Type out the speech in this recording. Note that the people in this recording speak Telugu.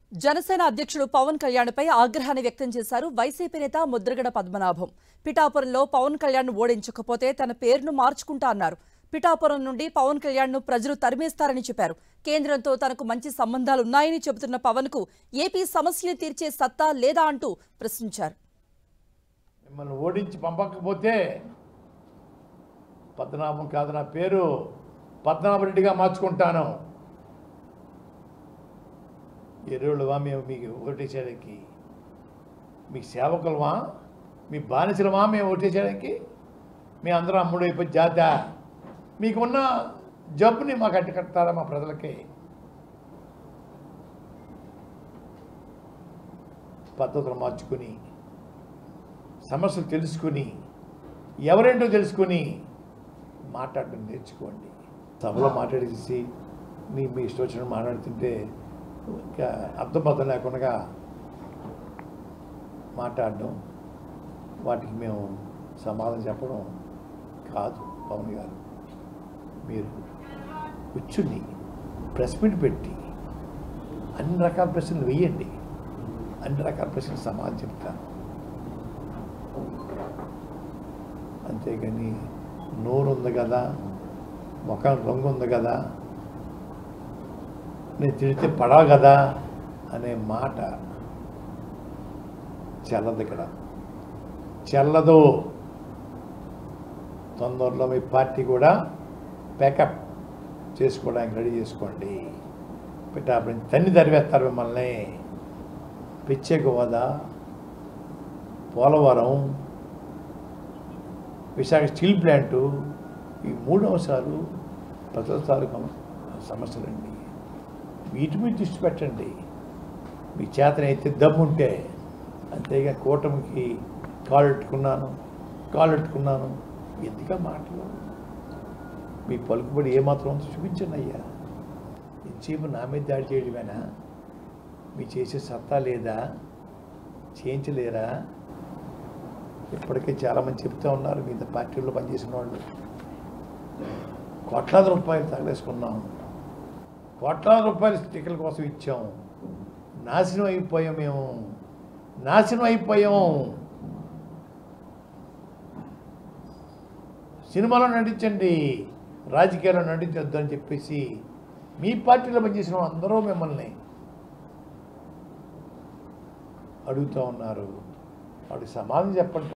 జనసేన అధ్యక్షుడు పవన్ కళ్యాణ్పై ఆగ్రహాన్ని వ్యక్తం చేశారు వైసీపీ నేత ముద్రగడ పద్మనాభం పిఠాపురంలో పవన్ కళ్యాణ్ ఓడించకపోతే తన పేరును మార్చుకుంటా అన్నారు పిఠాపురం నుండి పవన్ కళ్యాణ్ను ప్రజలు తరిమేస్తారని చెప్పారు కేంద్రంతో తనకు మంచి సంబంధాలు ఉన్నాయని చెబుతున్న పవన్కు ఏపీ సమస్యలు తీర్చే సత్తా లేదా అంటూ ప్రశ్నించారు మిమ్మల్ని ఓడించి పంపకపోతే పద్మనాభం కాదు నా పేరు పద్మనాభరెడ్డిగా మార్చుకుంటాను ఎరువులవా మేము మీకు ఓటేసేయడానికి మీ సేవకులమా మీ బానిసలమా మేము ఓటేసేయడానికి మీ అందరం అమ్ముడు అయిపోయి జాత మీకున్న జబ్బుని మాకు అడ్డుకట్టారా మా ప్రజలకి పద్ధతులు మార్చుకుని సమస్యలు తెలుసుకుని ఎవరేంటో తెలుసుకుని మాట్లాడడం నేర్చుకోండి సభలో మాట్లాడేసి నీ మీ ఇష్టం వచ్చినట్టు మాట్లాడుతుంటే ఇంకా అర్థబద్ధం లేకుండా మాట్లాడడం వాటికి మేము సమాధానం చెప్పడం కాదు పవన్ గారు మీరు కూర్చుని ప్రెస్ మీట్ పెట్టి అన్ని రకాల ప్రశ్నలు వేయండి అన్ని రకాల ప్రశ్నలు సమాధానం చెప్తాను అంతేగాని నోరు ఉంది కదా ముఖం రంగు ఉంది కదా నేను తిడితే పడవ కదా అనే మాట చెల్లదు ఇక్కడ చెల్లదు తొందరలో మీ పార్టీ కూడా ప్యాకప్ చేసుకోవడానికి రెడీ చేసుకోండి పెట్టాపడి తన్ని తరివేస్తారు మిమ్మల్ని పిచ్చే హోదా పోలవరం విశాఖ స్టీల్ ప్లాంటు ఈ మూడు అంశాలు ప్రజల తాలూకా సమస్యలండి వీటి మీద దృష్టి పెట్టండి మీ చేతనైతే దమ్ముంటే అంతేగా కూటమికి కాలు పెట్టుకున్నాను కాలు పెట్టుకున్నాను ఎందుక మాటలు మీ పలుకుబడి ఏమాత్రం ఉందో చూపించండి అయ్యా ఇంచేపు నా మీద దాడి చేయడమేనా మీ చేసే సత్తా లేదా చేయించలేరా ఇప్పటికే చాలామంది చెప్తూ ఉన్నారు మీద పార్టీల్లో పనిచేసిన వాళ్ళు కోట్లాది రూపాయలు తగలేసుకున్నాం కోట్లాది రూపాయలు స్టిక్కల కోసం ఇచ్చాం నాశనం అయిపోయాం మేము నాశనం అయిపోయాం సినిమాలో నటించండి రాజకీయాల్లో నటించొద్దు అని చెప్పేసి మీ పార్టీలో పనిచేసిన అందరూ మిమ్మల్ని అడుగుతూ ఉన్నారు వాడికి సమాధానం చెప్పండి